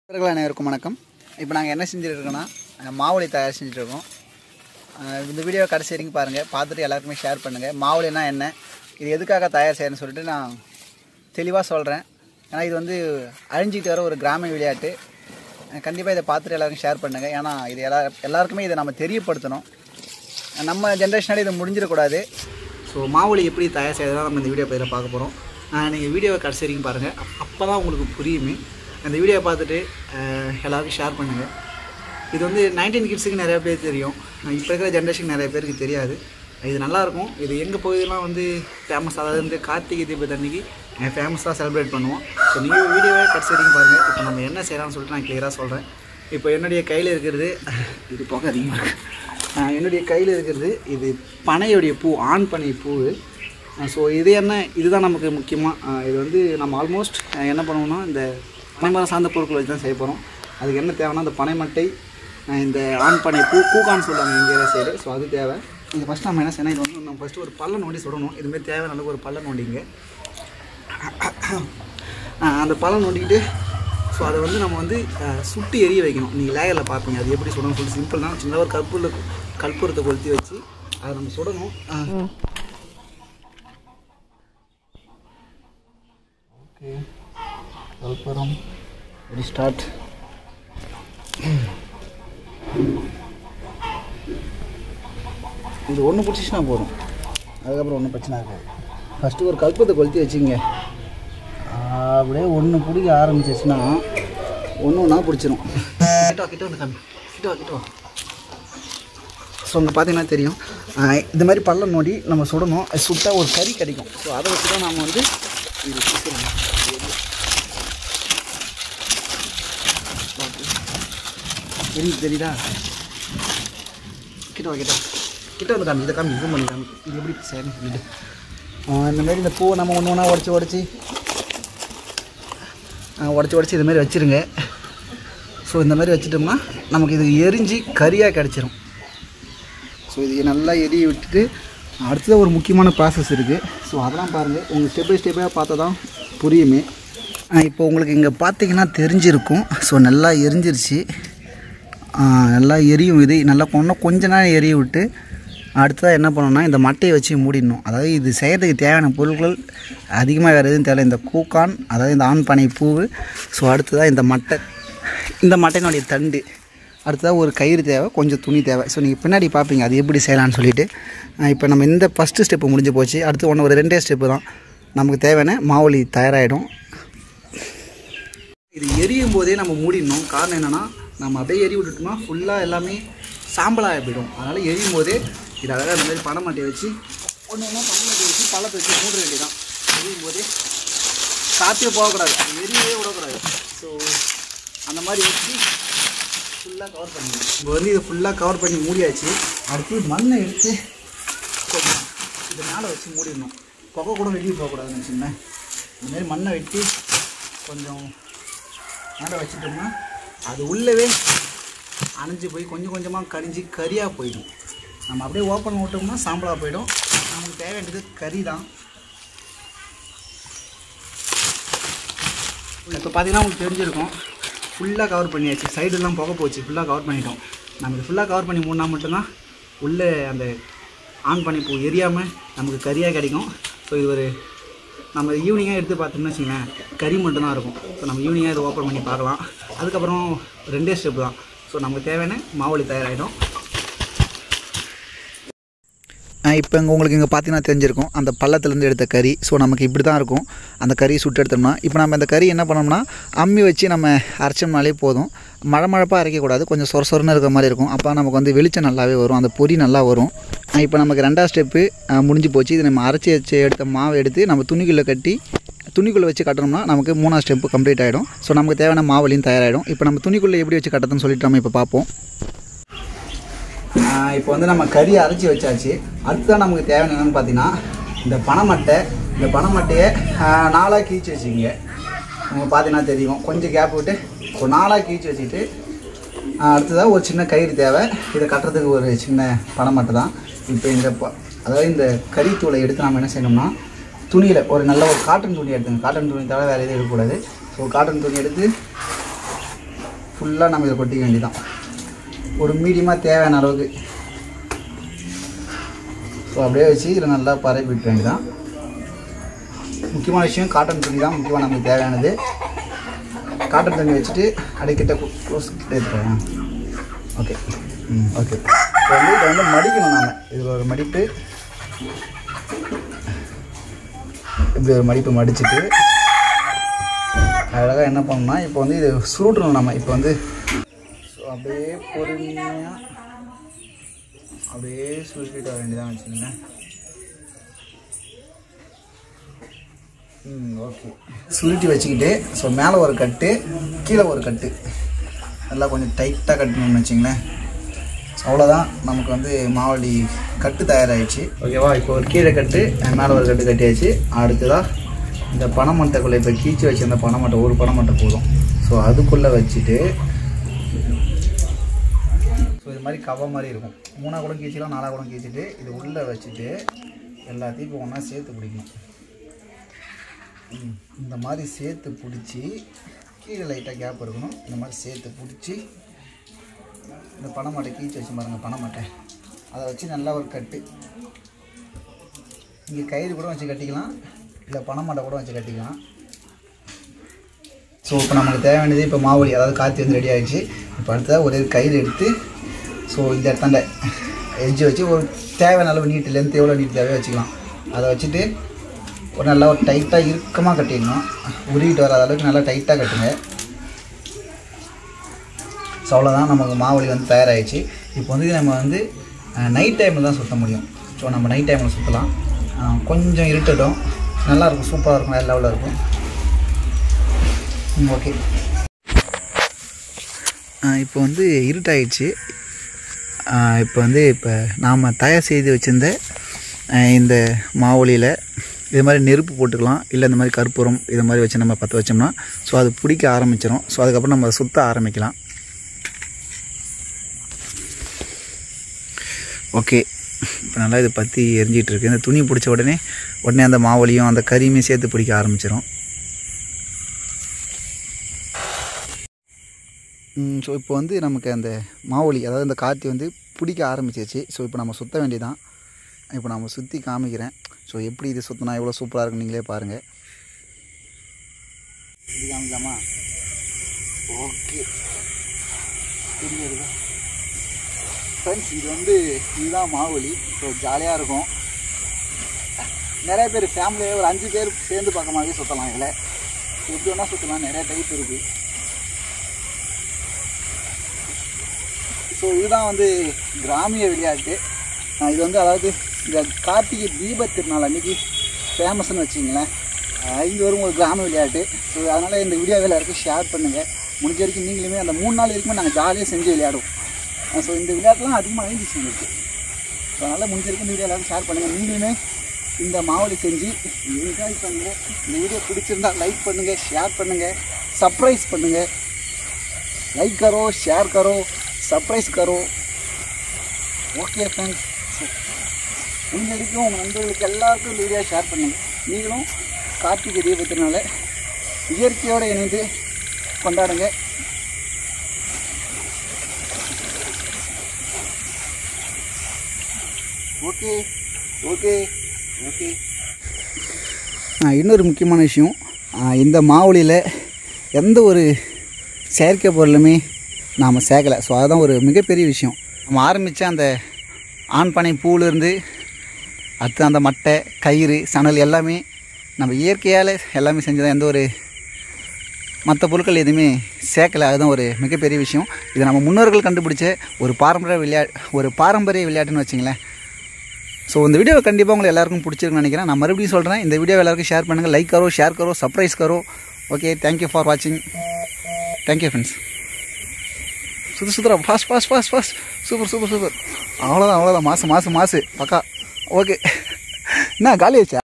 நண்பர்கள் அனைவருக்கும் வணக்கம் இப்போ நாங்கள் என்ன செஞ்சுட்டு இருக்கோம்னா அஹ் மாவுளி தயார் செஞ்சுட்டு இருக்கோம் அஹ் இந்த வீடியோ கடைசி வரைக்கும் பாருங்கள் பார்த்துட்டு எல்லாருக்குமே ஷேர் பண்ணுங்கள் மாவுளினா என்ன இது எதுக்காக தயார் செய்யணும்னு சொல்லிட்டு நான் தெளிவாக சொல்கிறேன் ஏன்னா இது வந்து அழிஞ்சிட்டு வர ஒரு கிராம விளையாட்டு கண்டிப்பாக இதை பார்த்துட்டு எல்லாருக்கும் ஷேர் பண்ணுங்கள் ஏன்னா இது எல்லா எல்லாருக்குமே இதை நம்ம தெரியப்படுத்தணும் நம்ம ஜென்ரேஷனால இது முடிஞ்சிடக்கூடாது ஸோ மாவுளி எப்படி தயார் செய்யறதா நம்ம இந்த வீடியோ பதில் பார்க்க போகிறோம் நீங்கள் வீடியோவை கடைசி வரைக்கும் பாருங்கள் அப்போ தான் உங்களுக்கு புரியுமே அந்த வீடியோவை பார்த்துட்டு அஹ், எல்லாருக்கும் ஷேர் பண்ணுங்கள் இது வந்து நைன்டீன் கிட்ஸுக்கு நிறைய பேர் தெரியும் இப்போ இருக்கிற ஜென்ரேஷனுக்கு நிறைய பேருக்கு தெரியாது இது நல்லாயிருக்கும் இது எங்கள் பகுதியெலாம் வந்து ஃபேமஸ் அதாவது வந்து கார்த்திகை தீபத்து அன்னைக்கு ஃபேமஸாக செலிப்ரேட் பண்ணுவோம் ஸோ நீங்கள் வீடியோவை கடைசி வரைக்கும் பாருங்கள் இப்போ நம்ம என்ன செய்யலாம்னு சொல்லிட்டு நான் கிளியராக சொல்கிறேன் இப்போ என்னுடைய கையில் இருக்கிறது இது போக அதிகமாக இருக்குது ஆஹ் என்னுடைய கையில் இருக்கிறது இது பனையுடைய பூ ஆண் பனை பூ ஸோ இது என்ன இதுதான் நமக்கு முக்கியமாக இது வந்து நம்ம ஆல்மோஸ்ட் என்ன பண்ணுவோம்னா இந்த பனைமரம் சார்ந்த பொருட்கள் வச்சு தான் செய்ய போகிறோம் அதுக்கு என்ன தேவைன்னா இந்த பனைமட்டை ஆஹ் இந்த ஆண் பனை பூ பூக்கான்னு சொல்லுவாங்க எங்கள் சைடு ஸோ அது தேவை இது ஃபஸ்ட் நம்ம என்ன செய்யணும் இது வந்து நம்ம ஃபஸ்ட்டு ஒரு பள்ளம் நோண்டி சுடணும் இதுமாரி தேவையான அளவுக்கு ஒரு பள்ளம் நோண்டிங்க ஆஹ் அந்த பழம் நோண்டிக்கிட்டு ஸோ அதை வந்து நம்ம வந்து ஆஹ் சுட்டு எரிய வைக்கணும் நீங்கள் லேயரில் பார்ப்பீங்க அது எப்படி சுடணும்னு சொல்லி சிம்பிள் தான் சின்ன ஒரு கற்பூரில் கற்பூரத்தை கொளுத்தி வச்சு அதை நம்ம சுடணும் ஓகே கற்பூரம் ரெடி ஸ்டார்ட் இது ஒன்று பிடிச்சிச்சுன்னா போதும் அதுக்கப்புறம் ஒன்றும் பிரச்சனை இருக்காது ஃபஸ்ட்டு ஒரு கல்பத்தை கொளுத்தி வச்சுங்க அப்படியே ஒன்று பிடிக்க ஆரம்பிச்சிச்சுன்னா ஒன்று ஒன்றா பிடிச்சிரும் கிட்ட வா, கிட்ட வந்து காமி கிட்ட வா கிட்ட வா ஸோ அங்கே பார்த்தீங்கன்னா தெரியும் ஆஹ் இந்த மாதிரி பள்ளம் நோண்டி நம்ம சுடணும் அது சுட்டா ஒரு கறி கிடைக்கும் ஸோ அதை வச்சு தான் நாம் வந்து இது சுத்தணும். தெரியுது தெரியுதா கிட்ட வா கிட்ட வா. கிட்ட வந்து காமி இதை காமி இது பண்ணி காமி இது எப்படி செய்யணும் சொல்லிட்டு ஆஹ் இந்த மாதிரி இந்த பூவை நம்ம ஒன்று ஒன்றா உடச்சி உடச்சி உடச்சி உடச்சி இதுமாரி வச்சுருங்க ஸோ இந்த மாதிரி வச்சுட்டோம்னா நமக்கு இது எரிஞ்சு கறியாக கிடச்சிரும் ஸோ இது நல்லா எரிய விட்டுட்டு அடுத்தது ஒரு முக்கியமான ப்ராசஸ் இருக்குது ஸோ அதெல்லாம் பாருங்கள் உங்களுக்கு ஸ்டெப் பை ஸ்டெப்பாக பார்த்தா தான் புரியுமே ஆஹ் இப்போ உங்களுக்கு இங்கே பார்த்தீங்கன்னா தெரிஞ்சிருக்கும் ஸோ நல்லா எரிஞ்சிருச்சு ஆஹ் நல்லா எரியும் இது நல்லா இன்னும் கொஞ்ச நேரம் எரிய விட்டு அடுத்ததாக என்ன பண்ணணும்னா இந்த மட்டையை வச்சு மூடிடணும் அதாவது இது செய்கிறதுக்கு தேவையான பொருட்கள் அதிகமாக வேறு எதுவும் தேவை இந்த கூக்கான் அதாவது இந்த ஆண் பனை பூவு ஸோ அடுத்ததாக இந்த மட்டை இந்த மட்டையினுடைய தண்டு அடுத்ததாக ஒரு கயிறு தேவை கொஞ்சம் துணி தேவை ஸோ நீங்கள் பின்னாடி பார்ப்பீங்க அது எப்படி செய்யலாம்னு சொல்லிட்டு ஆஹ் இப்போ நம்ம இந்த ஃபஸ்ட்டு ஸ்டெப்பு முடிஞ்சு போச்சு அடுத்து ஒன்று ஒரு ரெண்டே ஸ்டெப்பு தான் நமக்கு தேவையான மாவுளி தயாராகிடும் இது எரியும் போதே நம்ம மூடிடணும் காரணம் என்னென்னா நம்ம அப்படியே எரி விட்டுட்டோம்னா ஃபுல்லாக எல்லாமே சாம்பலாக போயிடும் அதனால் எரியும் போதே இது அழகாக இந்த மாதிரி பனைமட்டையை வச்சு ஒன்று ஒன்றா பனைமட்டையை வச்சு பள்ளத்தை வச்சு மூட வேண்டியதான் எரியும் போதே காற்றே போகக்கூடாது அது எரியவே விடக்கூடாது ஸோ அந்த மாதிரி வச்சு ஃபுல்லாக கவர் பண்ணிடணும் இப்போ வந்து இதை ஃபுல்லாக கவர் பண்ணி மூடியாச்சு அடுத்து மண்ணை எடுத்து கொஞ்சம் இது மேலே வச்சு மூடிடணும் புகை கூட வெளியே போகக்கூடாதுன்னு வச்சுங்களேன் இந்த மாதிரி மண்ணை வெட்டி கொஞ்சம் மேலே வச்சிட்டோம்னா அது உள்ளவே அணைஞ்சு போய் கொஞ்சம் கொஞ்சமாக கரிஞ்சு கறியாக போயிடும் நம்ம அப்படியே ஓப்பன் விட்டோம்னா சாம்பலாக போயிடும் நமக்கு தேவையானது கறி தான் இப்போ பார்த்தீங்கன்னா உங்களுக்கு தெரிஞ்சிருக்கும் ஃபுல்லாக கவர் பண்ணியாச்சு சைடெல்லாம் புகை போச்சு ஃபுல்லாக கவர் பண்ணிட்டோம் நம்ம இது ஃபுல்லாக கவர் பண்ணி மூடினா மட்டும்தான் உள்ளே அந்த ஆன் பண்ணி பூ எரியாமல் நமக்கு கறியாக கிடைக்கும் ஸோ இது ஒரு நம்ம ஈவினிங்காக எடுத்து பார்த்தோம்னு வச்சுங்களேன் கறி மட்டும்தான் இருக்கும் ஸோ நம்ம ஈவினிங்காக இதை ஓப்பன் பண்ணி பார்க்கலாம் அதுக்கப்புறம் ரெண்டே ஸ்டெப் தான் ஸோ நமக்கு தேவையான மாவுளி தயாராகிடும் இப்போ இங்கே உங்களுக்கு இங்கே பார்த்தீங்கன்னா தெரிஞ்சிருக்கும் அந்த பள்ளத்துலேருந்து எடுத்த கறி ஸோ நமக்கு இப்படி தான் இருக்கும் அந்த கறி சுட்டு எடுத்தோம்னா இப்போ நம்ம இந்த கறி என்ன பண்ணோம்னா அம்மி வச்சு நம்ம அரைச்சோம்னாலே போதும் மழை மழைப்பாக அரைக்கக்கூடாது கொஞ்சம் சொர சொரன்னு இருக்கிற மாதிரி இருக்கும் அப்போ நமக்கு வந்து வெளிச்சம் நல்லாவே வரும் அந்த பொரி நல்லா வரும் இப்போ நமக்கு ரெண்டாவது ஸ்டெப்பு முடிஞ்சு போச்சு இது நம்ம அரைச்சி வச்சு எடுத்த மாவை எடுத்து நம்ம துணிக்குள்ளே கட்டி துணிக்குள்ளே வச்சு கட்டணும்னா நமக்கு மூணாவது ஸ்டெப்பு கம்ப்ளீட் ஆகிடும் ஸோ நமக்கு தேவையான மாவுலையும் தயாராகிடும் இப்போ நம்ம துணிக்குள்ளே எப்படி வச்சு கட்டதுன்னு சொல்லிட்டு நம்ம இப்போ பார்ப்போம் இப்போ வந்து நம்ம கறி அரைச்சி வச்சாச்சு அடுத்ததான் நமக்கு தேவையான என்னென்னு பார்த்தீங்கன்னா இந்த பனைமட்டை இந்த பனைமட்டையை ஆஹ், நாலாக கீச்சு வச்சுக்கிங்க உங்களுக்கு பார்த்தீங்கன்னா தெரியும் கொஞ்சம் கேப் விட்டு ஒரு நாலாக கீச்சு வச்சுட்டு ஆஹ், அடுத்ததாக ஒரு சின்ன கயிறு தேவை இதை கட்டுறதுக்கு ஒரு சின்ன பனைமட்டை தான் இப்போ இந்த ப- அதாவது இந்த கறித்தூளை எடுத்து நம்ம என்ன செய்யணும்னா துணியில் ஒரு நல்ல ஒரு காட்டன் துணி எடுத்துங்க காட்டன் துணி தவிர வேறு எதுவும் எடுக்கக்கூடாது ஸோ காட்டன் துணி எடுத்து ஃபுல்லாக நம்ம இதை கொட்டிக்க வேண்டியதான் ஒரு மீடியமாக தேவையான அளவுக்கு ஸோ அப்படியே வச்சு இதில் நல்லா பரப்பி விட்ட வேண்டியதான் முக்கியமான விஷயம் காட்டன் துணி தான் முக்கியமாக நமக்கு தேவையானது காட்டன் துணி வச்சுட்டு அடிக்கிட்ட க்ளோஸ் கிட்ட இருக்கிறேன் ஓகே ம் ஓகே இப்போ வந்து இதை வந்து மடிக்கணும் நாம் இதில் ஒரு மடிப்பு இப்படி ஒரு மடிப்பு மடிச்சுட்டு அழகாக என்ன பண்ணணும்னா இப்போ வந்து இது சுருட்டணும் நம்ம இப்போ வந்து ஸோ அப்படியே பொறுமையாக அப்படியே சுருட்டிட்டு வர வேண்டியதான் வச்சுக்கோங்க ம் ஓகே சுருட்டி வச்சுக்கிட்டு ஸோ மேலே ஒரு கட்டு கீழே ஒரு கட்டு நல்லா கொஞ்சம் டைட்டாக கட்டணும்னு வச்சுங்களேன் ஸோ அவ்வளோதான் நமக்கு வந்து மாவடி கட்டு தயாராகிடுச்சு ஓகேவா இப்போ ஒரு கீழே கட்டு மேலே ஒரு கட்டு கட்டியாச்சு அடுத்ததாக இந்த பனைமட்டைக்குள்ளே இப்போ கீச்சு வச்சிருந்த பனைமட்டை ஒரு பனைமட்டை போதும் ஸோ அதுக்குள்ளே வச்சுட்டு ஸோ இது மாதிரி கவ மாதிரி இருக்கும் மூணா கூட கீச்சிக்கலாம் நாலா கூட கீச்சிட்டு இது உள்ளே வச்சுட்டு எல்லாத்தையும் இப்போ ஒன்றா சேர்த்து பிடிக்கணும் ம், இந்த மாதிரி சேர்த்து பிடிச்சி கீழே லைட்டாக கேப் இருக்கணும் இந்த மாதிரி சேர்த்து பிடிச்சி இந்த பனைமட்டை கீச்சு வச்சு பாருங்கள் பனைமட்டை அதை வச்சு நல்லா ஒரு கட்டு இங்கே கயிறு கூட வச்சு கட்டிக்கலாம் இல்லை பனைமட்டை கூட வச்சு கட்டிக்கலாம் ஸோ இப்போ நமக்கு தேவையானது இப்போ மாவுளி அதாவது காற்று வந்து ரெடி ஆகிடுச்சு இப்போ அடுத்ததாக ஒரு கயிறு எடுத்து ஸோ இந்த இடத்தாண்ட எட்ஜ் வச்சு ஒரு தேவையான அளவு நீட்டு லென்த் எவ்வளோ நீட் தேவையோ வச்சுக்கலாம் அதை வச்சுட்டு ஒரு நல்லா ஒரு டைட்டாக இறுக்கமாக கட்டிடணும் உருவிட்டு வராத அளவுக்கு நல்லா டைட்டாக கட்டுங்க ஸோ அவ்வளோதான் நமக்கு மாவுளி வந்து தயாராகிடுச்சு இப்போ வந்து நம்ம வந்து நைட் டைமில் தான் சுத்த முடியும் ஸோ நம்ம நைட் டைமில் சுற்றலாம் கொஞ்சம் இருட்டட்டும் நல்லாயிருக்கும் சூப்பராக இருக்கும் வேறு லெவலில் இருக்கும் ஓகே இப்போ வந்து இருட்டாயிடுச்சு இப்போ வந்து இப்போ நாம் தயார் செய்து வச்சுருந்த இந்த மாவுளியில் இது மாதிரி நெருப்பு போட்டுக்கலாம் இல்லை இந்த மாதிரி கற்பூரம் இது மாதிரி வச்சு நம்ம பற்ற வச்சோம்னா ஸோ அது பிடிக்க ஆரம்பிச்சிடும் ஸோ அதுக்கப்புறம் நம்ம சுத்த ஆரம்பிக்கலாம் ஓகே இப்போ நல்லா இது பற்றி எரிஞ்சிட்டு இருக்கு இந்த துணி பிடிச்ச உடனே உடனே அந்த மாவுளியும் அந்த கறியுமே சேர்த்து பிடிக்க ஆரம்பிச்சிடும் ஸோ இப்போ வந்து நமக்கு அந்த மாவொலி அதாவது இந்த காற்று வந்து பிடிக்க ஆரம்பிச்சிருச்சு ஸோ இப்போ நம்ம சுற்ற வேண்டியதான் இப்போ நம்ம சுற்றி காமிக்கிறேன் ஸோ எப்படி இது சுற்றினா எவ்வளோ சூப்பராக இருக்கும் நீங்களே பாருங்கள் இது காமிக்கலாமா ஓகே தெரியுதா ஃப்ரெண்ட்ஸ் இது வந்து இதுதான் மாவொலி ஸோ ஜாலியாக இருக்கும் நிறைய பேர் ஃபேமிலியே ஒரு அஞ்சு பேர் சேர்ந்து பார்க்கமாவே சுற்றலாம் இதில் எப்படி வேணால் சுற்றலாம் நிறைய டைப் இருக்குது ஸோ இதுதான் வந்து கிராமிய விளையாட்டு ஆஹ் இது வந்து அதாவது இந்த கார்த்திகை தீப திருநாள் அன்னைக்கு ஃபேமஸ்னு வச்சிங்களேன் இங்கே வரும் ஒரு கிராம விளையாட்டு ஸோ அதனால் இந்த வீடியோ எல்லாருக்கும் ஷேர் பண்ணுங்கள் முடிஞ்ச வரைக்கும் நீங்களுமே அந்த மூணு நாள் வரைக்குமே நாங்கள் ஜாலியாக செஞ்சு விளையாடுவோம் ஸோ இந்த விளையாட்டுலாம் அதிகமாக அழிஞ்சிச்சு எங்களுக்கு ஸோ அதனால் முடிஞ்ச வரைக்கும் இந்த வீடியோ எல்லாரும் ஷேர் பண்ணுங்கள் நீங்களுமே இந்த மாவளி செஞ்சு என்ஜாய் பண்ணுங்கள் இந்த வீடியோ பிடிச்சிருந்தா லைக் பண்ணுங்கள் ஷேர் பண்ணுங்கள் சர்ப்ரைஸ் பண்ணுங்கள் लाइक करो शेयर करो सरप्राइज करो ஓகே ஃப்ரெண்ட்ஸ் முடிஞ்ச வரைக்கும் உங்கள் நண்பர்களுக்கு எல்லாருக்கும் இந்த வீடியோ ஷேர் பண்ணுங்கள் நீங்களும் கார்த்திகை தீபத்தினால இயற்கையோடு இணைந்து கொண்டாடுங்க ஓகே ஓகே ஓகே இன்னொரு முக்கியமான விஷயம் ஆ, இந்த மாவுளியில் எந்த ஒரு செயற்கை பொருளுமே நாம் சேர்க்கலை ஸோ அதுதான் ஒரு மிகப்பெரிய விஷயம் நம்ம ஆரம்பித்த அந்த ஆண்பனை பூவிலேருந்து அடுத்து அந்த மட்டை கயிறு சணல் எல்லாமே நம்ம இயற்கையால் எல்லாமே செஞ்சதான் எந்த ஒரு மற்ற பொருட்கள் எதுவுமே சேர்க்கலை அதுதான் ஒரு மிகப்பெரிய விஷயம் இது நம்ம முன்னோர்கள் கண்டுபிடிச்ச ஒரு பாரம்பரிய விளையாட்டு ஒரு பாரம்பரிய விளையாட்டுன்னு வச்சிங்களேன் ஸோ இந்த வீடியோ கண்டிப்பாக உங்களுக்கு எல்லாருக்கும் பிடிச்சிருக்குன்னு நினைக்கிறேன் நான் மறுபடியும் சொல்கிறேன் இந்த வீடியோ எல்லாருக்கும் ஷேர் பண்ணுங்கள் லைக் கரோ ஷேர் கரோ சர்ப்ரைஸ் கரோ ஓகே தேங்க்யூ ஃபார் வாட்சிங் தேங்க்யூ ஃப்ரெண்ட்ஸ் சுத்து சுத்துறா fast fast fast fast super super super அவ்வளோதான் அவ்வளோதான் மாசு மாசு மாசு பக்கா ஓகே என்ன காலி ஆச்சா